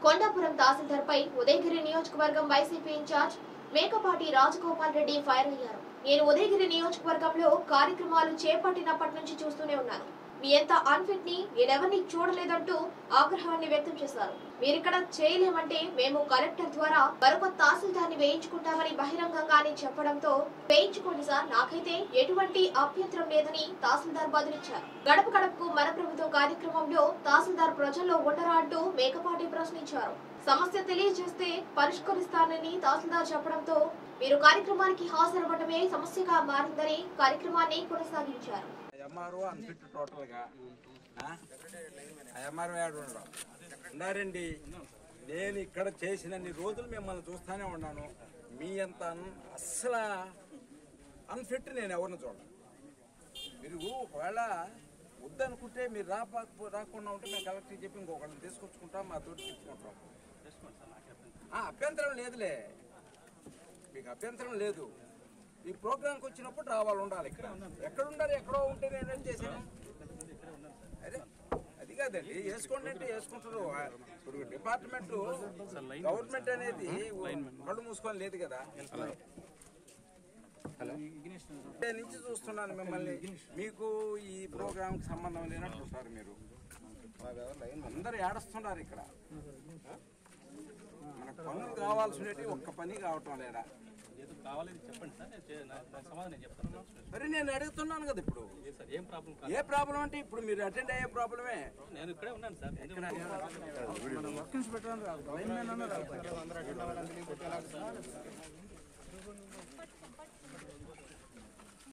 కొండాపురం తహసీల్దార్పై ఉదయగిరి నియోజకవర్గం YCP in charge Mekapati Rajagopal Reddy fire అయ్యారు నేను ఉదయగిరి నియోజకవర్గంలో కార్యక్రమాలు చేపట్టినప్పటి నుంచి చూస్తూనే ఉన్నాను మీ ఎంత అన్ఫిట్ ని నేనెవరిని చూడలేదంటూ ఆగ్రహాన్ని వ్యక్తం చేశారు మీరిక్కడ చేయలేమంటే మేము కలెక్టర్ ద్వారా మరొక తహసీల్దార్ని వేయించుకుంటామని బహిరంగంగానే చెప్పడంతో వేయించుకోండి సార్ నాకైతే ఎటువంటి అభ్యంతరం లేదని తహసీల్దార్ బదులిచ్చారు గడప గడపకు మన ప్రభుత్వం కార్యక్రమంలో తహసీల్దార్ ప్రజల్లో ఉండరా అంటూ మేకపాటి ప్రశ్నించారు సమస్య తెలియజేస్తే పరిష్కరిస్తానని తహసీల్దార్ చెప్పడంతో మీరు కార్యక్రమానికి హాజరవ్వడమే సమస్యగా మారిందని కార్యక్రమాన్ని కొనసాగించారు ఎంఆర్ఓ అన్ఫిట్ టోటల్గా ఎంఆర్ఓ యాడ్ ఉండడం ఉన్నారండి నేను ఇక్కడ చేసినన్ని రోజులు మిమ్మల్ని చూస్తూనే ఉన్నాను మీ అంత అన్- అస్సలు అన్ఫిట్ నేను ఎవరిని చూడను మీరు ఒకవేళ వద్దనుకుంటే మీరు రాపా రాకుండా ఉంటే మేము కలెక్టర్ చెప్పి ఇంకొకరిని తీసుకొచ్చుకుంటాం మా తోటి తెచ్చుకుంటాం ఆ, అభ్యంతరం లేదులే మీకు అభ్యంతరం లేదు ఈ ప్రోగ్రాంకి వచ్చినప్పుడు రావాలి ఉండాలి ఇక్కడ ఎక్కడ ఉండాలి ఎక్కడో ఉంటే నేనేం చేశాను అదే అది కాదండి వేసుకోండి అంటే వేసుకుంటారు ఆ, ఇప్పుడు డిపార్ట్మెంట్ గవర్నమెంట్ అనేది కళ్ళు మూసుకొని లేదు కదా నేను నుంచి చూస్తున్నాను మిమ్మల్ని మీకు ఈ ప్రోగ్రాంకి సంబంధం లేనట్టు సార్ మీరు అందరు ఏడుస్తున్నారు ఇక్కడ మనకు పనులు కావాల్సినవి ఒక్క పని కావటం లేదా ఏదో కావాలని చెప్పండి సార్ నేను చే- నా- దానికి సమాధానం నేను చెప్తాను మరి నేను అడుగుతున్నాను కదా ఇప్పుడు ఏ సార్ ఏం ప్రాబ్లం కాదు ఏ ప్రాబ్లం అంటే ఇప్పుడు మీరు అటెండ్ అయ్యే ప్రాబ్లమే నేను ఇక్కడే ఉన్నాను సార్ ఎందుకు వర్క్ ఇన్స్పెక్టర్